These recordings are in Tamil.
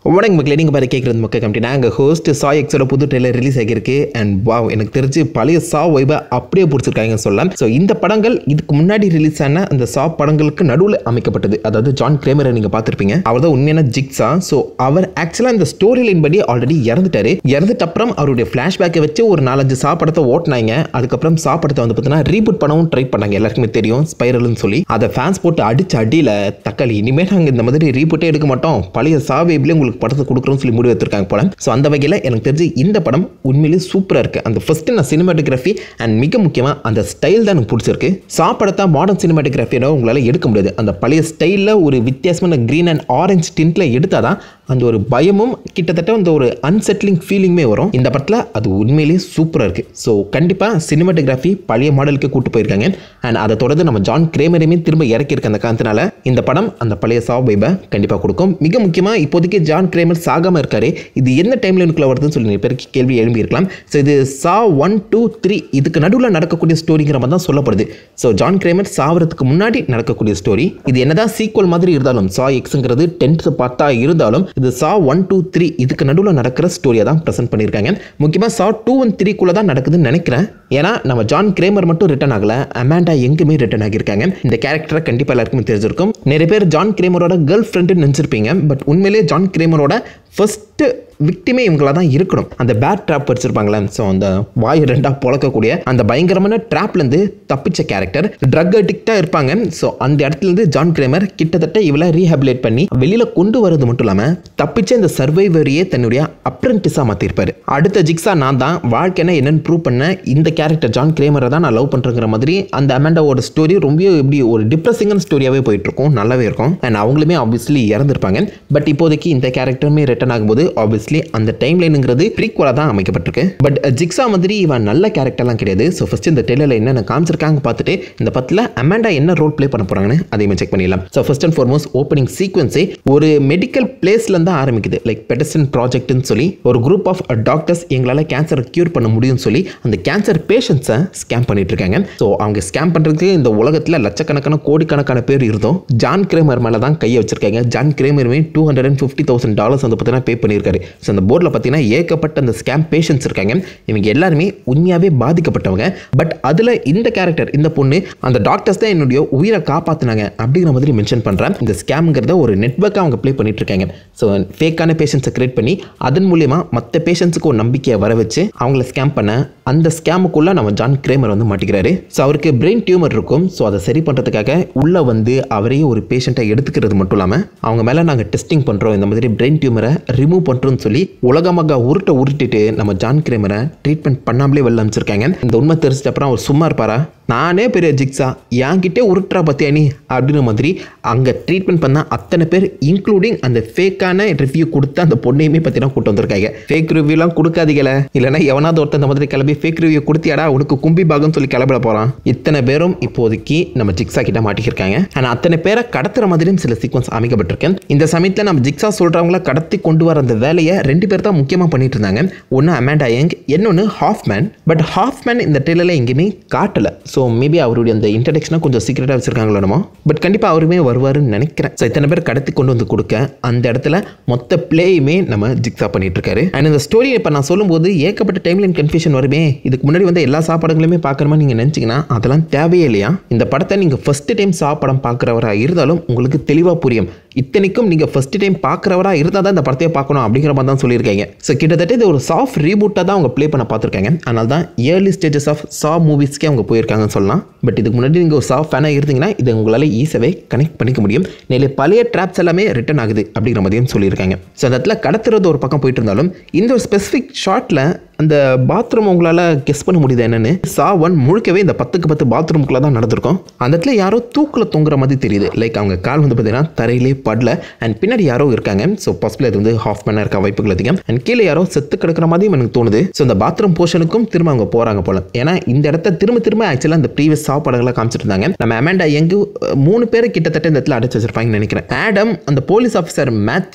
வணக்கம் மக்களே நீங்கள் பாரு கேட்குறது மக்கள் கம்பெனி நாங்கள் ஹோஸ்ட் சாய் எக்ஸோட புது ட்ரெயிலர் ரிலீஸ் ஆகியிருக்கு அண்ட் வாவ் எனக்கு தெரிஞ்சு பழைய சா வைபை அப்படியே பிடிச்சிருக்காங்க சொல்லலாம் ஸோ இந்த படங்கள் இதுக்கு முன்னாடி ரிலீஸ் ஆன அந்த சா படங்களுக்கு நடுவில் அமைக்கப்பட்டது அதாவது ஜான் கிரேமரை நீங்கள் பார்த்துருப்பீங்க அவர் தான் உண்மையான ஜிக்ஸா ஸோ அவர் ஆக்சுவலாக இந்த ஸ்டோரி லைன் படி ஆல்ரெடி இறந்துட்டாரு இறந்துட்ட அப்புறம் அவருடைய ஃப்ளாஷ்பேக்கை வச்சு ஒரு நாலஞ்சு சா படத்தை ஓட்டினாங்க அதுக்கப்புறம் சா படத்தை வந்து பார்த்தீங்கன்னா ரீபூட் பண்ணவும் ட்ரை பண்ணாங்க எல்லாருக்குமே தெரியும் ஸ்பைரல்னு சொல்லி அதை ஃபேன்ஸ் போட்டு அடிச்சு அடியில் தக்காளி இனிமேல் நாங்கள் இந்த மாதிரி ரீபூட்டே எடுக்க மாட்டோம் பழைய சா வேப்லேயே உங்களுக்கு படத்தை கொடுக்குறோம்னு சொல்லி முடிவு எடுத்திருக்காங்க போல ஸோ அந்த வகையில் எனக்கு தெரிஞ்சு இந்த படம் உண்மையிலேயே சூப்பராக இருக்குது அந்த ஃபஸ்ட்டு நான் சினிமாட்டோகிராஃபி அண்ட் மிக முக்கியமாக அந்த ஸ்டைல் தான் எனக்கு பிடிச்சிருக்கு சா படத்தை மாடர்ன் சினிமாட்டோகிராஃபியோட உங்களால் எடுக்க முடியாது அந்த பழைய ஸ்டைலில் ஒரு வித்தியாசமான க்ரீன் அண்ட் ஆரஞ்சு டின்ட்டில் எடுத்தால் தான் அந்த ஒரு பயமும் கிட்டத்தட்ட அந்த ஒரு அன்செட்டிலிங் ஃபீலிங்குமே வரும் இந்த படத்தில் அது உண்மையிலேயே சூப்பராக இருக்குது ஸோ கண்டிப்பாக சினிமாட்டோகிராஃபி பழைய மாடலுக்கு கூட்டு போயிருக்காங்க அண்ட் அதை தொடர்ந்து நம்ம ஜான் கிரேமரையுமே திரும்ப இறக்கியிருக்க அந்த காரணத்தினால இந்த படம் அந்த பழைய சா வைபை கண்டிப்பாக கொடுக்கும் மிக முக்கியமாக இப்போதைக்கு ஜான் கிரேமர் சாகாமல் இருக்காரு இது என்ன டைம்ல எனக்குள்ள வருதுன்னு சொல்லி நிறைய பேருக்கு கேள்வி எழும்பியிருக்கலாம் ஸோ இது சா ஒன் டூ த்ரீ இதுக்கு நடுவில் நடக்கக்கூடிய ஸ்டோரிங்கிற மாதிரி தான் சொல்லப்படுது ஸோ ஜான் கிரேமர் சாவறதுக்கு முன்னாடி நடக்கக்கூடிய ஸ்டோரி இது என்னதான் சீக்வல் மாதிரி இருந்தாலும் சா எக்ஸுங்கிறது டென்த் பார்த்தா இருந்தாலும் இது சா ஒன் டூ த்ரீ இதுக்கு நடுவில் நடக்கிற ஸ்டோரியை தான் ப்ரெசென்ட் பண்ணியிருக்காங்க முக்கியமாக சா டூ ஒன் த்ரீக்குள்ளே தான் நடக்குதுன்னு நினைக்கிறேன் ஏன்னா நம்ம ஜான் கிரேமர் மட்டும் ரிட்டர்ன் ஆகல அமாண்டா எங்குமே ரிட்டர்ன் ஆகியிருக்காங்க இந்த கேரக்டரை கண்டிப்பாக எல்லாருக்குமே தெரிஞ்சிருக்கும் நிறைய பேர் ஜான் கிரேமரோட கேர்ள் ஃப்ரெண்டுன்னு நினச்சிருப்பீங்க பட் உண்மையிலேயே ஜான் கிரேமரோட ஃபர்ஸ்ட்டு விக்டிமே இவங்களாக தான் இருக்கணும் அந்த பேட் ட்ராப் வச்சிருப்பாங்களே ஸோ அந்த வாய் ரெண்டாக பொழக்கக்கூடிய அந்த பயங்கரமான ட்ராப்லேருந்து தப்பிச்ச கேரக்டர் ட்ரக் அடிக்டாக இருப்பாங்க ஸோ அந்த இடத்துலேருந்து ஜான் கிரேமர் கிட்டத்தட்ட இவளை ரீஹாபிலேட் பண்ணி வெளியில் கொண்டு வரது மட்டும் இல்லாமல் தப்பிச்ச இந்த சர்வைவரையே தன்னுடைய அப்ரெண்டிஸாக மாற்றிருப்பாரு அடுத்த ஜிக்ஸா நான் தான் வாழ்க்கைனா என்னன்னு ப்ரூவ் பண்ண இந்த கேரக்டர் ஜான் கிரேமரை தான் நான் லவ் பண்ணுறங்கிற மாதிரி அந்த அமெண்டாவோட ஸ்டோரி ரொம்ப எப்படி ஒரு டிப்ரெசிங்கான ஸ்டோரியாகவே போயிட்டு இருக்கும் நல்லாவே இருக்கும் அண்ட் அவங்களுமே ஆப்வியஸ்லி இறந்துருப்பாங்க பட் இப்போதைக்கு இந்த கேரக்டருமே ரிட்டர்ன் ஆகும்போது ஆப்வியஸ்லி அந்த டைம் லைனுங்கிறது ப்ரீக்வலாக தான் அமைக்கப்பட்டிருக்கு பட் ஜிக்ஸா மாதிரி இவன் நல்ல கேரக்டர்லாம் கிடையாது ஸோ ஃபஸ்ட் இந்த டெய்லரில் என்னென்ன காமிச்சிருக்காங்க பார்த்துட்டு இந்த பத்தில் அமெண்டா என்ன ரோல் ப்ளே பண்ண போகிறாங்கன்னு அதையுமே செக் பண்ணிடலாம் so first and foremost opening சீக்வன்ஸே ஒரு மெடிக்கல் பிளேஸ்லேருந்து தான் ஆரம்பிக்குது லைக் பெட்டசன் ப்ராஜெக்ட்னு சொல்லி ஒரு குரூப் ஆஃப் டாக்டர்ஸ் எங்களால் கேன்சரை க்யூர் பண்ண முடியும்னு சொல்லி அந்த கேன்சர் பேஷண்ட்ஸை ஸ்கேம் பண்ணிட்டு இருக்காங்க ஸோ அவங்க ஸ்கேம் பண்ணுறதுக்கு இந்த உலகத்தில் லட்சக்கணக்கான கோடிக்கணக்கான பேர் இருந்தோம் ஜான் கிரேமர் மேலே தான் கையை வச்சிருக்காங்க ஜான் கிரேமருமே two hundred and fifty thousand dollars வந்து பார்த்தீங்கன்னா பே பண்ணியிருக்காரு ஸோ அந்த போர்டில் பார்த்தீங்கன்னா ஏகப்பட்ட அந்த ஸ்கேம் பேஷண்ட்ஸ் இருக்காங்க இவங்க எல்லாருமே உண்மையாகவே பாதிக்கப்பட்டவங்க பட் அதில் இந்த கேரக்டர் இந்த பொண்ணு அந்த டாக்டர்ஸ் தான் என்னுடைய உயிரை காப்பாற்றினாங்க அப்படிங்கிற மாதிரி மென்ஷன் பண்ணுறேன் இந்த ஸ்கேம்ங்கிறத ஒரு நெட்ஒர்க்காக அவங்க ப்ளே பண்ணிட்டு இருக்காங்க ஸோ ஃபேக்கான பேஷண்ட்ஸை கிரியேட் பண்ணி அதன் மூலியமா மற்ற பேஷண்ட்ஸுக்கு ஒரு நம்பிக்கையை வர வச்சு அவங்கள ஸ்கேம் பண்ண அந்த ஸ்கேமுக்குள்ளே நம்ம ஜான் கிரேமர் வந்து மாட்டிக்கிறாரு ஸோ அவருக்கு பிரெயின் டியூமர் இருக்கும் ஸோ அதை சரி பண்ணுறதுக்காக உள்ளே வந்து அவரையே ஒரு பேஷண்ட்டை எடுத்துக்கிறது மட்டும் இல்லாமல் அவங்க மேலே நாங்கள் டெஸ்டிங் பண்ணுறோம் இந்த மாதிரி பிரெயின் டியூமரை ரிமூவ் பண்ணுறோம்னு சொல்லி உலகமாக உருட்ட உருட்டிட்டு நம்ம ஜான் கிரேமரை ட்ரீட்மெண்ட் பண்ணாமலே வெளில அமைச்சிருக்காங்க இந்த உண்மை தெரிஞ்சிட்ட அப்புறம் அவர் சும்மா இருப்பாரா நானே பெரிய ஜிக்ஸா என்கிட்டே உருட்டுறா பார்த்தியா நீ அப்படின்ற மாதிரி அங்கே ட்ரீட்மெண்ட் பண்ண அத்தனை பேர் இன்க்ளூடிங் அந்த ஃபேக்கான ரிவ்யூ கொடுத்து அந்த பொண்ணையுமே பார்த்தீங்கன்னா கூட்டு வந்திருக்காங்க ஃபேக் ரிவ்யூலாம் கொடுக்காதீங்கள இல்லைனா எவனாவது ஒருத்தன் இந்த மாதிரி கிளம்பி ஃபேக் ரிவ்யூ கொடுத்தியாடா உனக்கு கும்பி பாகம்னு சொல்லி கிளம்பிட போகிறான் இத்தனை பேரும் இப்போதைக்கு நம்ம ஜிக்ஸா கிட்ட மாட்டிக்கிருக்காங்க ஆனால் அத்தனை பேரை கடத்துற மாதிரியும் சில சீக்வன்ஸ் அமைக்கப்பட்டிருக்கேன் இந்த சமயத்தில் நம்ம ஜிக்ஸா சொல்கிறவங்கள கடத்தி கொண்டு வர அந்த வேலையை ரெண்டு பேர் தான் முக்கியமாக பண்ணிட்டு இருந்தாங்க ஒன்று அமேண்டா யங் இன்னொன்று ஹாஃப்மேன் பட் ஹாஃப்மேன் இந்த ட்ரெயிலரில் எங்கேயுமே காட்டலை ஸோ மேபி அவருடைய அந்த இன்ட்ரடக்ஷனை கொஞ்சம் சீக்கிரட்டாக வச்சிருக்காங்களோ என்னமோ பட் கண்டிப்பாக அவருமே வருவாருன்னு நினைக்கிறேன் ஸோ இத்தனை பேர் கடத்தி கொண்டு வந்து கொடுக்க அந்த இடத்துல மொத்த பிளேயுமே நம்ம ஜிக்ஸா பண்ணிட்டு இருக்காரு அண்ட் இந்த ஸ்டோரி இப்போ நான் சொல்லும்போது ஏகப்பட்ட டைம்லைன் கன்ஃபியூஷன் வருமே இதுக்கு முன்னாடி வந்து எல்லா சாப்பாடுகளுமே பார்க்குறமா நீங்கள் நினச்சிங்கன்னா அதெல்லாம் தேவையே இல்லையா இந்த படத்தை நீங்கள் ஃபஸ்ட்டு டைம் சாப்பாடம் பார்க்குறவராக இருந்தாலும் உங்களுக்கு தெளிவாக புரியும் இத்தனைக்கும் நீங்கள் ஃபஸ்ட்டு டைம் பார்க்குறவராக இருந்தால் தான் இந்த படத்தையே பார்க்கணும் அப்படிங்கிற மாதிரி தான் சொல்லியிருக்காங்க ஸோ கிட்டத்தட்ட இது ஒரு சாஃப்ட் ரீபூட்டாக தான் அவங்க ப்ளே பண்ண பார்த்துருக்காங்க அதனால தான் ஏர்லி ஸ்டேஜஸ் ஆஃப் சா மூவிஸ்க்கே அவங்க போயிருக்காங்கன்னு சொல்லலாம் பட் இதுக்கு முன்னாடி நீங்கள் ஒரு சா ஃபேனாக இருந்தீங்கன்னா இது உங்களால் ஈஸியாகவே கனெக்ட் பண்ணிக்க முடியும் நிறைய பழைய ட்ராப்ஸ் எல்லாமே ரிட்டன் ஆகுது அப்படிங்கிற மாதிரியும் சொல்லியிருக்காங்க ஸோ அந்த இடத்துல கடத்துறது ஒரு பக்கம் போயிட்டு இருந்தாலும் இந்த ஒரு ஸ்பெசிஃபிக் ஷாட்டில் அந்த பாத்ரூம் உங்களால் கெஸ் பண்ண முடியுது என்னன்னு சா ஒன் முழுக்கவே இந்த பத்துக்கு பத்து பாத்ரூமுக்குள்ள தான் நடந்திருக்கும் அந்த இடத்துல யாரோ தூக்கில் தொங்குற மாதிரி தெரியுது லைக் அவங்க கால் வந்து பார்த்தீங்கன்னா தரையிலே படல அண்ட் பின்னாடி யாரோ இருக்காங்க ஸோ பாசிபிள் இது வந்து ஹாஃப் மேனாக இருக்க வாய்ப்புகள் அதிகம் அண்ட் கீழே யாரோ செத்து கிடக்கிற மாதிரியும் எனக்கு தோணுது ஸோ இந்த பாத்ரூம் போர்ஷனுக்கும் திரும்ப அவங்க போகிறாங்க போல ஏன்னா இந்த இடத்த திரும்ப திரும்ப ஆக்சுவலாக அந்த ப்ரீவியஸ் சாப்பாடுகளை காமிச்சிட்டு இருந்தாங்க நம்ம அமேண்டா எங்கு மூணு பேரை கிட்டத்தட்ட இந்த இடத்துல அடைச்சு வச்சிருப்பாங்கன்னு நினைக்கிறேன் ஆடம் அந்த police officer Matthew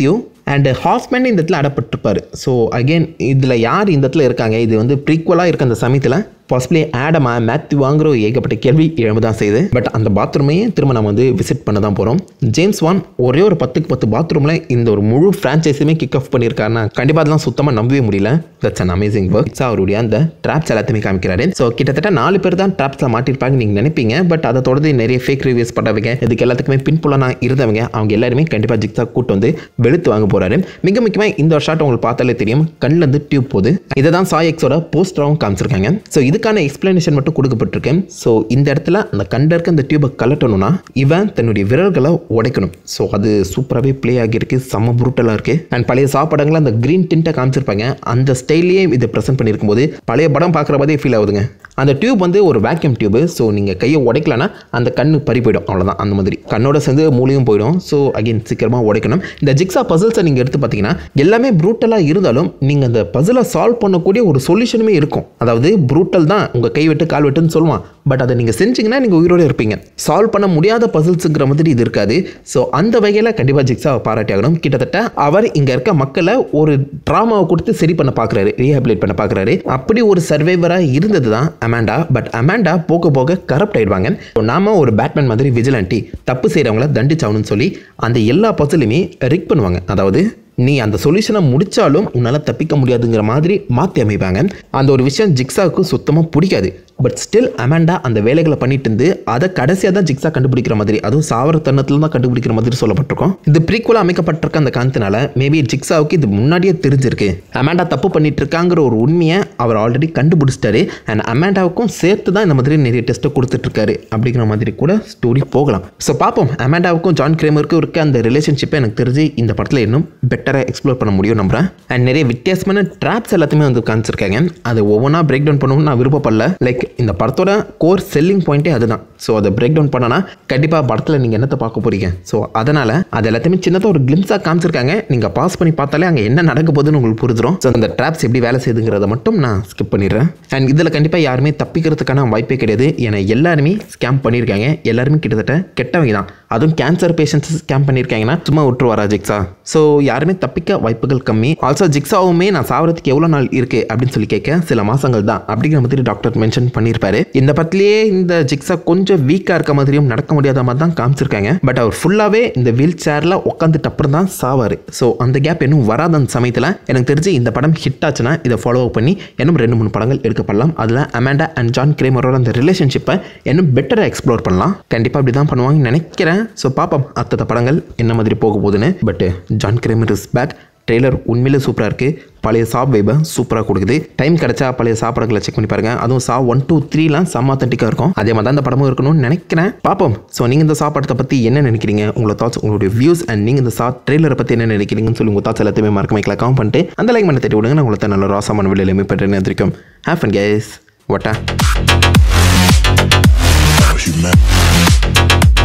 and Hoffman இந்த இடத்துல அடப்பட்டிருப்பாரு ஸோ அகைன் இதில் யார் இந்த இடத்துல இருக்காங்க இது வந்து ப்ரீக்குவலாக இருக்க அந்த சமயத்தில் பாசிபிளி ஆடமா மேத்யூ வாங்குற ஏகப்பட்ட கேள்வி எழும்ப தான் செய்யுது பட் அந்த பாத்ரூமையே திரும்ப நம்ம வந்து விசிட் பண்ண தான் போகிறோம் ஜேம்ஸ் வான் ஒரே ஒரு பத்துக்கு பத்து பாத்ரூமில் இந்த ஒரு முழு ஃப்ரான்ச்சைஸுமே கிக் ஆஃப் பண்ணியிருக்காருன்னா கண்டிப்பாக அதெல்லாம் சுத்தமாக நம்பவே முடியல தட்ஸ் அன் அமேசிங் ஒர்க் அவருடைய அந்த ட்ராப்ஸ் எல்லாத்தையுமே காமிக்கிறாரு ஸோ கிட்டத்தட்ட நாலு பேர் தான் ட்ராப்ஸில் மாட்டிருப்பாங்க நீங்கள் நினைப்பீங்க பட் அதை தொடர்ந்து நிறைய ஃபேக் ரிவ்யூஸ் பண்ணவங்க இதுக்கு எல்லாத்துக்குமே பின்புலனா இருந்தவங்க அவங்க எல்லாருமே கண்டிப்பாக ஜிக்ஸா கூட்டு வந்து வெளுத்து வாங்க போகிறாரு மிக முக்கியமாக இந்த ஒரு ஷாட் உங்களுக்கு பார்த்தாலே தெரியும் கண்ணில் இருந்து டியூப் போகுது இதை தான் சாய் எக்ஸோட போஸ்டராகவும் காமிச்சிருக்காங்க ஸோ இதுக்கான எக்ஸ்பிளனேஷன் மட்டும் கொடுக்கப்பட்டிருக்கு ஸோ இந்த இடத்துல அந்த கண்ட இருக்க அந்த டியூபை கலட்டணும்னா இவன் தன்னுடைய விரல்களை உடைக்கணும் ஸோ அது சூப்பராகவே ப்ளே ஆகியிருக்கு செம்ம ப்ரூட்டலாக இருக்குது அண்ட் பழைய சாப்பாடுங்களை அந்த க்ரீன் டிண்ட்டை காமிச்சிருப்பாங்க அந்த ஸ்டைல்லையே இதை ப்ரெசென்ட் பண்ணியிருக்கும் போது பழைய படம் பார்க்குற மாதிரியே ஃபீல் ஆகுதுங்க அந்த டியூப் வந்து ஒரு வேக்யூம் டியூப் ஸோ நீங்கள் கையை உடைக்கலனா அந்த கண்ணு பறி போயிடும் அவ்வளோதான் அந்த மாதிரி கண்ணோட சேர்ந்து மூலியும் போயிடும் ஸோ அகைன் சீக்கிரமாக உடைக்கணும் இந்த ஜிக்ஸா பசில்ஸை நீங்கள் எடுத்து பார்த்தீங்கன்னா எல்லாமே ப்ரூட்டலாக இருந்தாலும் நீங்கள் அந்த பசிலை சால்வ் பண்ணக்கூடிய ஒரு சொல்யூஷனுமே இருக்கும் அதாவது ப்ரூட்டல் தான் உங்கள் கை வெட்டு கால் வெட்டுன்னு சொல்லுவான் பட் அதை நீங்கள் செஞ்சீங்கன்னா நீங்கள் உயிரோடு இருப்பீங்க சால்வ் பண்ண முடியாத பசில்ஸுங்கிற மாதிரி இது இருக்காது ஸோ அந்த வகையில் கண்டிப்பாக ஜிக்ஸாவை பாராட்டி ஆகணும் கிட்டத்தட்ட அவர் இங்கே இருக்க மக்களை ஒரு ட்ராமாவை கொடுத்து சரி பண்ண பார்க்குறாரு ரீஹாபிலேட் பண்ண பார்க்குறாரு அப்படி ஒரு சர்வைவராக இருந்தது தான் அமாண்டா பட் அமாண்டா போக போக கரப்ட் ஆயிடுவாங்க So, நாம ஒரு பேட்மேன் மாதிரி விஜிலண்டி தப்பு செய்கிறவங்கள தண்டிச்சாகணும்னு சொல்லி அந்த எல்லா பசிலுமே ரிக் பண்ணுவாங்க அதாவது நீ அந்த சொல்யூஷனை முடிச்சாலும் உன்னால் தப்பிக்க முடியாதுங்கிற மாதிரி மாற்றி அமைப்பாங்க அந்த ஒரு விஷயம் ஜிக்ஸாவுக்கு சுத்தமாக பிடிக்காது பட் ஸ்டில் அமாண்டா அந்த வேலைகளை பண்ணிட்டு இருந்து அதை கடைசியாக தான் ஜிக்ஸா கண்டுபிடிக்கிற மாதிரி அதுவும் சாவர தருணத்தில் தான் கண்டுபிடிக்கிற மாதிரி சொல்லப்பட்டிருக்கும் இது ப்ரீக்குவலாக அமைக்கப்பட்டிருக்க அந்த காரணத்தினால மேபி ஜிக்ஸாவுக்கு இது முன்னாடியே தெரிஞ்சிருக்கு அமாண்டா தப்பு பண்ணிட்டு இருக்காங்கிற ஒரு உண்மையை அவர் ஆல்ரெடி கண்டுபிடிச்சிட்டாரு அண்ட் அமாண்டாவுக்கும் சேர்த்து தான் இந்த மாதிரி நிறைய டெஸ்ட்டை கொடுத்துட்ருக்காரு அப்படிங்கிற மாதிரி கூட ஸ்டோரி போகலாம் ஸோ பார்ப்போம் அமாண்டாவுக்கும் ஜான் கிரேமருக்கும் இருக்க அந்த ரிலேஷன்ஷிப்பை எனக்கு தெரிஞ்சு இந்த படத்தில் இன்னும் பெட்டராக எக்ஸ்ப்ளோர் பண்ண முடியும் நம்புறேன் அண்ட் நிறைய வித்தியாசமான ட்ராப்ஸ் எல்லாத்தையுமே வந்து காமிச்சிருக்காங்க அதை ஒவ்வொன்றா பிரேக் டவுன் பண்ணணும்னு நான் விருப்பப்படல லைக் இந்த படத்தோட கோர் செல்லிங் பாயிண்ட்டே அதுதான் ஸோ அதை பிரேக் டவுன் பண்ணனா கண்டிப்பாக படத்தில் நீங்கள் என்னத்தை பார்க்க போறீங்க ஸோ அதனால் அது எல்லாத்தையுமே சின்னதாக ஒரு கிளிம்ஸாக காமிச்சிருக்காங்க நீங்கள் பாஸ் பண்ணி பார்த்தாலே அங்கே என்ன நடக்க போகுதுன்னு உங்களுக்கு புரிஞ்சிடும் ஸோ அந்த ட்ராப்ஸ் எப்படி வேலை செய்யுதுங்கிறத மட்டும் நான் ஸ்கிப் பண்ணிடுறேன் அண்ட் இதில் கண்டிப்பாக யாருமே தப்பிக்கிறதுக்கான வாய்ப்பே கிடையாது ஏன்னா எல்லாருமே ஸ்கேம் பண்ணியிருக்காங்க எல்லாருமே கிட்டத்தட்ட கெட்டவங்க தான் அதுவும் கேன்சர் பேஷண்ட்ஸ் ஸ்கேம் பண்ணியிருக்காங்கன்னா சும்மா விட்டுருவாரா ஜிக்ஸா ஸோ யாருமே தப்பிக்க வாய்ப்புகள் கம்மி ஆல்சோ ஜிக்ஸாவுமே நான் சாவறதுக்கு எவ்வளோ நாள் இருக்குது அப்படின்னு சொல்லி கேட்க சில மாதங்கள் தான் அப்படிங்கிற மாதிரி டாக்டர் மென்ஷன் பண்ணியிருப்பாரு இந்த படத்துலேயே இந்த ஜிக்ஸா கொஞ்சம் வீக்காக இருக்க மாதிரியும் நடக்க முடியாத மாதிரி தான் காமிச்சிருக்காங்க பட் அவர் ஃபுல்லாகவே இந்த வீல் சேரில் உட்காந்துட்டு அப்புறம் தான் சாவார் ஸோ அந்த கேப் இன்னும் வராத அந்த சமயத்தில் எனக்கு தெரிஞ்சு இந்த படம் ஹிட் ஆச்சுன்னா இதை ஃபாலோ பண்ணி இன்னும் ரெண்டு மூணு படங்கள் எடுக்கப்படலாம் அதில் அமாண்டா அண்ட் ஜான் கிரேமரோட அந்த ரிலேஷன்ஷிப்பை இன்னும் பெட்டராக எக்ஸ்ப்ளோர் பண்ணலாம் கண்டிப்பாக அப்படி தான் பண்ணுவாங்கன்னு நினைக்கிறேன் ஸோ பார்ப்போம் அத்தனை படங்கள் என்ன மாதிரி போக போகுதுன்னு but John Kramer is back trailer உண்மையிலே சூப்பராக இருக்குது பழைய சாப் வைபை சூப்பராக கொடுக்குது டைம் கிடைச்சா பழைய சாப்பாடுகளை செக் பண்ணி பாருங்கள் அதுவும் சா ஒன் டூ த்ரீலாம் செம்ம அத்தன்டிக்காக இருக்கும் அதே மாதிரி தான் இந்த படமும் இருக்கணும்னு நினைக்கிறேன் பார்ப்போம் ஸோ நீங்கள் இந்த சாப்பாடத்தை பற்றி என்ன நினைக்கிறீங்க உங்களோட தாட்ஸ் உங்களுடைய வியூஸ் அண்ட் நீங்கள் இந்த சா ட்ரெய்லரை பற்றி என்ன நினைக்கிறீங்கன்னு சொல்லி உங்கள் தாட்ஸ் எல்லாத்தையுமே மறக்க வைக்கல கமெண்ட் பண்ணிட்டு அந்த லைக் பண்ணி தட்டி விடுங்க நான் உங்களை நல்ல ராசமான வெளியிலுமே பெற்று எதிர்க்கும் ஹேஃப் அண்ட் கேஸ் வட்டா Cause you mad.